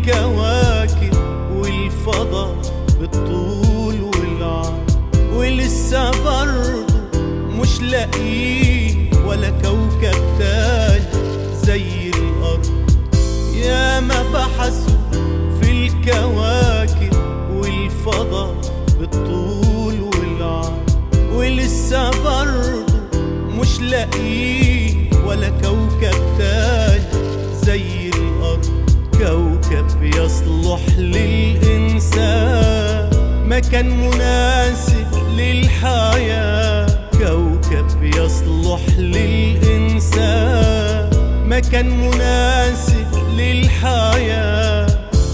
الكواكب والفضاء بالطول والعرض ولسه برضه مش لاقيين ولا كوكب تاني زي الأرض يا ما بحثوا في الكواكب والفضاء بالطول والعرض ولسه برضه مش لاقيين ولا كوكب تاني زي الأرض كوكب يصلح للإنسان مكان مناسب للحياة كوكب يصلح للإنسان مكان مناسب للحياة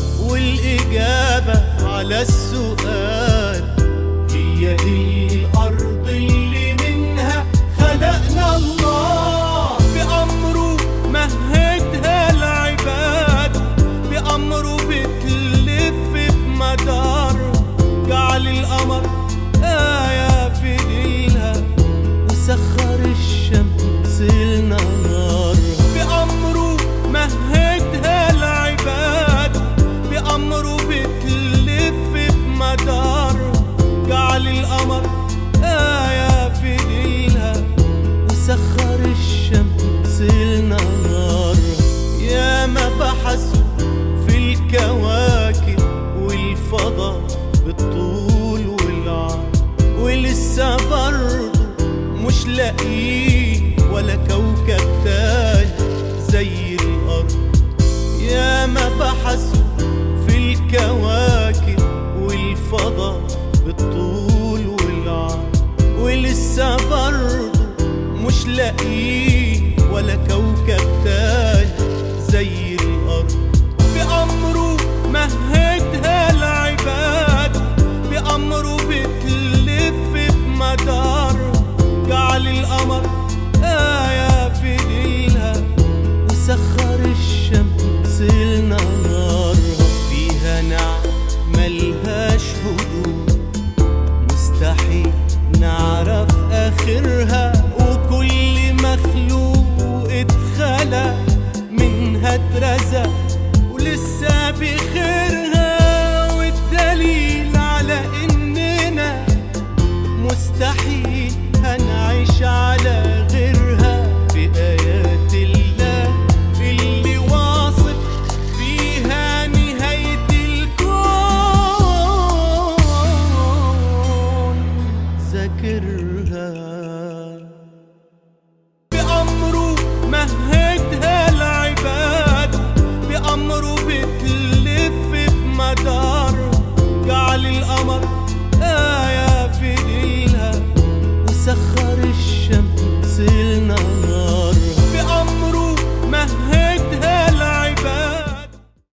والإجابة على السؤال هي الأرض اللي منها خلقنا الله بأمره مهدها العباد بأمره بتلف في مدار جعل القمر آية في ليلها وسخر الشمس لنهارها بأمره مهدها العباد بأمره بتلف في مدار جعل القمر آية في ليلها وسخر الشمس لنهارها يا ما بحثوا في الكواكب والفضاء بالطول والعرض ولسه برضه مش لاقيين ولا كوكب تاني زي الأرض يا ما بحثوا في الكواكب والفضاء بالطول والعرض ولسه برضه مش لاقيين ولا كوكب تاني زي الأرض بأمره مهدها العباد بأمره بتلف في مدار جعل القمر آية في ليلها وسخر الشمس لنهارها فيها نعم ملهاش حدود مستحيل نعرف آخرها وكل مخلوق اتخلق منها اترزق ولسه بخيرها والدليل على إننا مستحيل هنعيش